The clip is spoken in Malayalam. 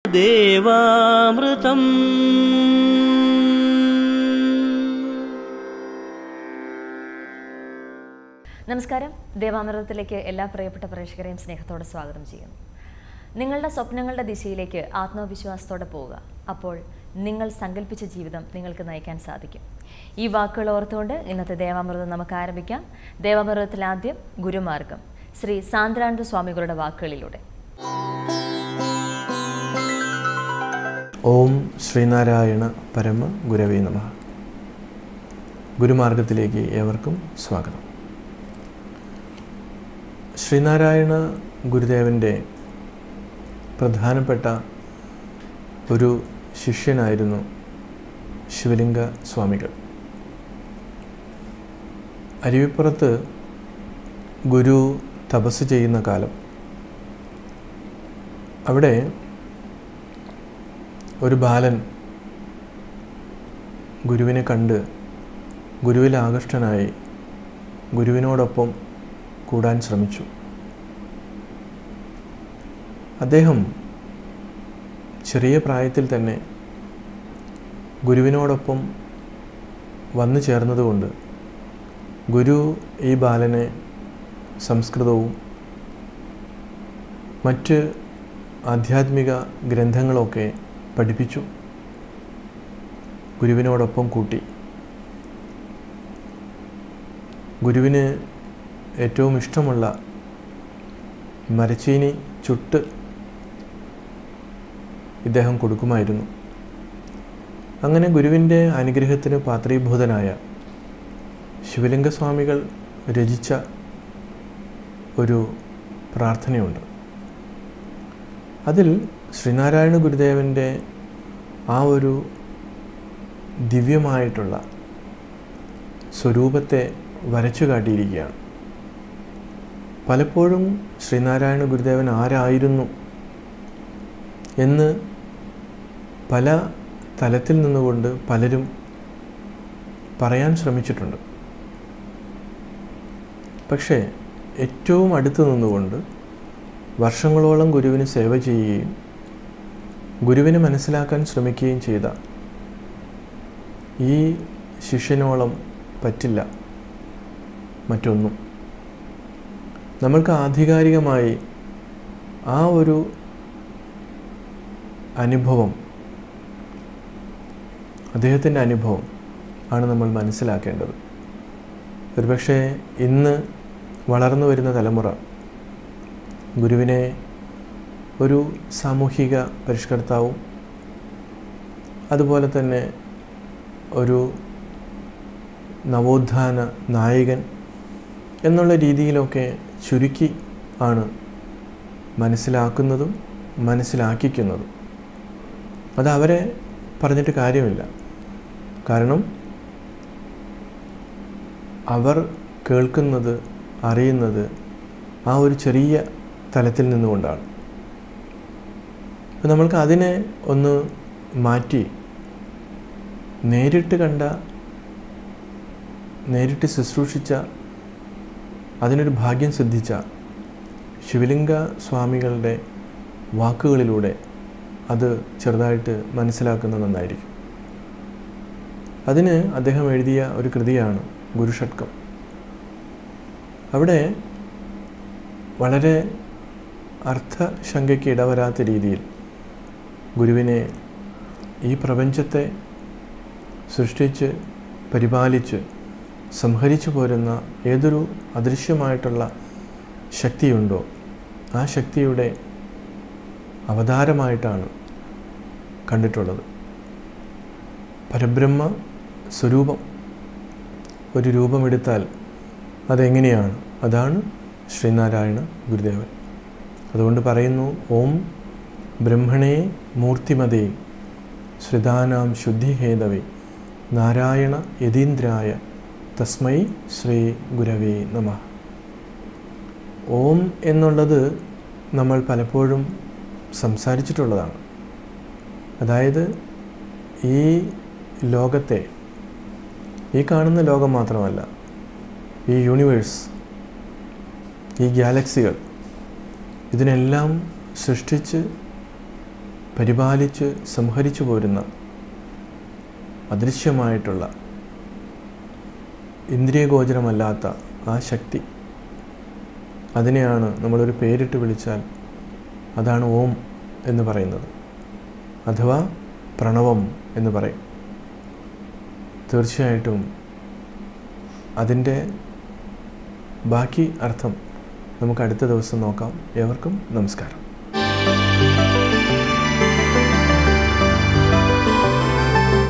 ദേവാമൃതം നമസ്കാരം ദേവാമൃതത്തിലേക്ക് എല്ലാ പ്രിയപ്പെട്ട പ്രേക്ഷകരെയും സ്നേഹത്തോടെ സ്വാഗതം ചെയ്യുന്നു നിങ്ങളുടെ സ്വപ്നങ്ങളുടെ ദിശയിലേക്ക് ആത്മവിശ്വാസത്തോടെ പോവുക അപ്പോൾ നിങ്ങൾ സങ്കല്പിച്ച ജീവിതം നിങ്ങൾക്ക് നയിക്കാൻ സാധിക്കും ഈ വാക്കുകൾ ഓർത്തുകൊണ്ട് ഇന്നത്തെ ദേവാമൃതം നമുക്ക് ആരംഭിക്കാം ദേവാമൃതത്തിൽ ആദ്യം ഗുരുമാർഗം ശ്രീ സാന്ദ്രാനന്ദ സ്വാമികളുടെ വാക്കുകളിലൂടെ ഓം ശ്രീനാരായണ പരമ ഗുരവേ നമ ഗുരുമാർഗത്തിലേക്ക് ഏവർക്കും സ്വാഗതം ശ്രീനാരായണ ഗുരുദേവൻ്റെ പ്രധാനപ്പെട്ട ഒരു ശിഷ്യനായിരുന്നു ശിവലിംഗ സ്വാമികൾ അരുവിപ്പുറത്ത് ഗുരു തപസ് ചെയ്യുന്ന കാലം അവിടെ ഒരു ബാലൻ ഗുരുവിനെ കണ്ട് ഗുരുവിൽ ആകൃഷ്ടനായി ഗുരുവിനോടൊപ്പം കൂടാൻ ശ്രമിച്ചു അദ്ദേഹം ചെറിയ പ്രായത്തിൽ തന്നെ ഗുരുവിനോടൊപ്പം വന്നു ചേർന്നതുകൊണ്ട് ഗുരു ഈ ബാലനെ സംസ്കൃതവും മറ്റ് ആധ്യാത്മിക ഗ്രന്ഥങ്ങളൊക്കെ പഠിപ്പിച്ചു ഗുരുവിനോടൊപ്പം കൂട്ടി ഗുരുവിന് ഏറ്റവും ഇഷ്ടമുള്ള മരച്ചീനി ചുട്ട് ഇദ്ദേഹം കൊടുക്കുമായിരുന്നു അങ്ങനെ ഗുരുവിൻ്റെ അനുഗ്രഹത്തിന് പാത്രീഭൂതനായ ശിവലിംഗസ്വാമികൾ രചിച്ച ഒരു പ്രാർത്ഥനയുണ്ട് അതിൽ ശ്രീനാരായണ ഗുരുദേവൻ്റെ ആ ഒരു ദിവ്യമായിട്ടുള്ള സ്വരൂപത്തെ വരച്ചു കാട്ടിയിരിക്കുകയാണ് പലപ്പോഴും ശ്രീനാരായണ ഗുരുദേവൻ ആരായിരുന്നു എന്ന് പല തലത്തിൽ നിന്നുകൊണ്ട് പലരും പറയാൻ ശ്രമിച്ചിട്ടുണ്ട് പക്ഷേ ഏറ്റവും അടുത്ത് നിന്നുകൊണ്ട് വർഷങ്ങളോളം ഗുരുവിന് സേവ ചെയ്യുകയും ഗുരുവിനെ മനസ്സിലാക്കാൻ ശ്രമിക്കുകയും ചെയ്ത ഈ ശിഷ്യനോളം പറ്റില്ല മറ്റൊന്നും നമ്മൾക്ക് ആധികാരികമായി ആ ഒരു അനുഭവം അദ്ദേഹത്തിൻ്റെ അനുഭവം ആണ് നമ്മൾ മനസ്സിലാക്കേണ്ടത് ഒരുപക്ഷെ ഇന്ന് വളർന്നു വരുന്ന തലമുറ ഗുരുവിനെ ഒരു സാമൂഹിക പരിഷ്കർത്താവും അതുപോലെ തന്നെ ഒരു നവോത്ഥാന നായകൻ എന്നുള്ള രീതിയിലൊക്കെ ചുരുക്കി ആണ് മനസ്സിലാക്കുന്നതും മനസ്സിലാക്കിക്കുന്നതും അത് അവരെ പറഞ്ഞിട്ട് കാര്യമില്ല കാരണം അവർ കേൾക്കുന്നത് അറിയുന്നത് ആ ഒരു ചെറിയ തലത്തിൽ നിന്നുകൊണ്ടാണ് അപ്പം നമ്മൾക്ക് അതിനെ ഒന്ന് മാറ്റി നേരിട്ട് കണ്ട നേരിട്ട് ശുശ്രൂഷിച്ച അതിനൊരു ഭാഗ്യം സിദ്ധിച്ച ശിവലിംഗ സ്വാമികളുടെ വാക്കുകളിലൂടെ അത് ചെറുതായിട്ട് മനസ്സിലാക്കുന്നത് നന്നായിരിക്കും അതിന് അദ്ദേഹം എഴുതിയ ഒരു കൃതിയാണ് ഗുരുഷട്കം അവിടെ വളരെ അർത്ഥശങ്കയ്ക്ക് ഇടവരാത്ത രീതിയിൽ ഗുരുവിനെ ഈ പ്രപഞ്ചത്തെ സൃഷ്ടിച്ച് പരിപാലിച്ച് സംഹരിച്ചു പോരുന്ന ഏതൊരു അദൃശ്യമായിട്ടുള്ള ശക്തിയുണ്ടോ ആ ശക്തിയുടെ അവതാരമായിട്ടാണ് കണ്ടിട്ടുള്ളത് പരബ്രഹ്മ സ്വരൂപം ഒരു രൂപമെടുത്താൽ അതെങ്ങനെയാണ് അതാണ് ശ്രീനാരായണ ഗുരുദേവൻ അതുകൊണ്ട് പറയുന്നു ഓം ബ്രഹ്മണേ മൂർത്തിമതേ ശ്രിതാനാം ശുദ്ധിഹേതവേ നാരായണ യതീന്ദ്രായ തസ്മൈ ശ്രീ ഗുരവേ നമ ഓം എന്നുള്ളത് നമ്മൾ പലപ്പോഴും സംസാരിച്ചിട്ടുള്ളതാണ് അതായത് ഈ ലോകത്തെ ഈ കാണുന്ന ലോകം മാത്രമല്ല ഈ യൂണിവേഴ്സ് ഈ ഗാലക്സികൾ ഇതിനെല്ലാം സൃഷ്ടിച്ച് പരിപാലിച്ച് സംഹരിച്ചു പോരുന്ന അദൃശ്യമായിട്ടുള്ള ഇന്ദ്രിയഗോചരമല്ലാത്ത ആ ശക്തി അതിനെയാണ് നമ്മളൊരു പേരിട്ട് വിളിച്ചാൽ അതാണ് ഓം എന്ന് പറയുന്നത് അഥവാ പ്രണവം എന്ന് പറയും തീർച്ചയായിട്ടും അതിൻ്റെ ബാക്കി അർത്ഥം നമുക്ക് അടുത്ത ദിവസം നോക്കാം ഏവർക്കും നമസ്കാരം